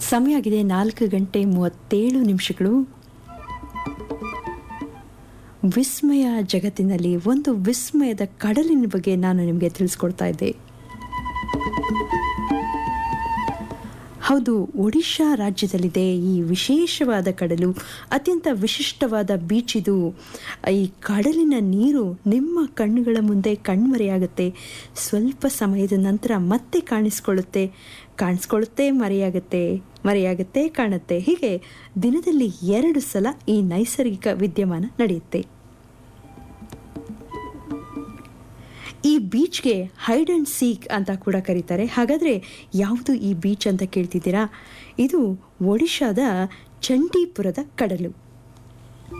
ಸಮಯ ಆಗಿದೆ ನಾಲ್ಕು ಗಂಟೆ ಮೂವತ್ತೇಳು ನಿಮಿಷಗಳು ವಿಸ್ಮಯ ಜಗತ್ತಿನಲ್ಲಿ ಒಂದು ವಿಸ್ಮಯದ ಕಡಲಿನ ಬಗ್ಗೆ ನಾನು ನಿಮಗೆ ತಿಳಿಸ್ಕೊಡ್ತಾ ಇದ್ದೆ ಹೌದು ಒಡಿಶಾ ರಾಜ್ಯದಲ್ಲಿದೆ ಈ ವಿಶೇಷವಾದ ಕಡಲು ಅತ್ಯಂತ ವಿಶಿಷ್ಟವಾದ ಬೀಚ್ ಇದು ಈ ಕಡಲಿನ ನೀರು ನಿಮ್ಮ ಕಣ್ಣುಗಳ ಮುಂದೆ ಕಣ್ಮರೆಯಾಗುತ್ತೆ ಸ್ವಲ್ಪ ಸಮಯದ ನಂತರ ಮತ್ತೆ ಕಾಣಿಸ್ಕೊಳ್ಳುತ್ತೆ ಕಾಣಿಸ್ಕೊಳ್ಳುತ್ತೆ ಮರೆಯಾಗುತ್ತೆ ಮರೆಯಾಗುತ್ತೆ ಕಾಣುತ್ತೆ ಹೀಗೆ ದಿನದಲ್ಲಿ ಎರಡು ಸಲ ಈ ನೈಸರ್ಗಿಕ ವಿದ್ಯಮಾನ ನಡೆಯುತ್ತೆ ಈ ಬೀಚ್ಗೆ ಹೈಡ್ ಅಂಡ್ ಸೀಕ್ ಅಂತ ಕೂಡ ಕರೀತಾರೆ ಹಾಗಾದರೆ ಯಾವುದು ಈ ಬೀಚ್ ಅಂತ ಕೇಳ್ತಿದ್ದೀರಾ ಇದು ಒಡಿಶಾದ ಚಂಡೀಪುರದ ಕಡಲು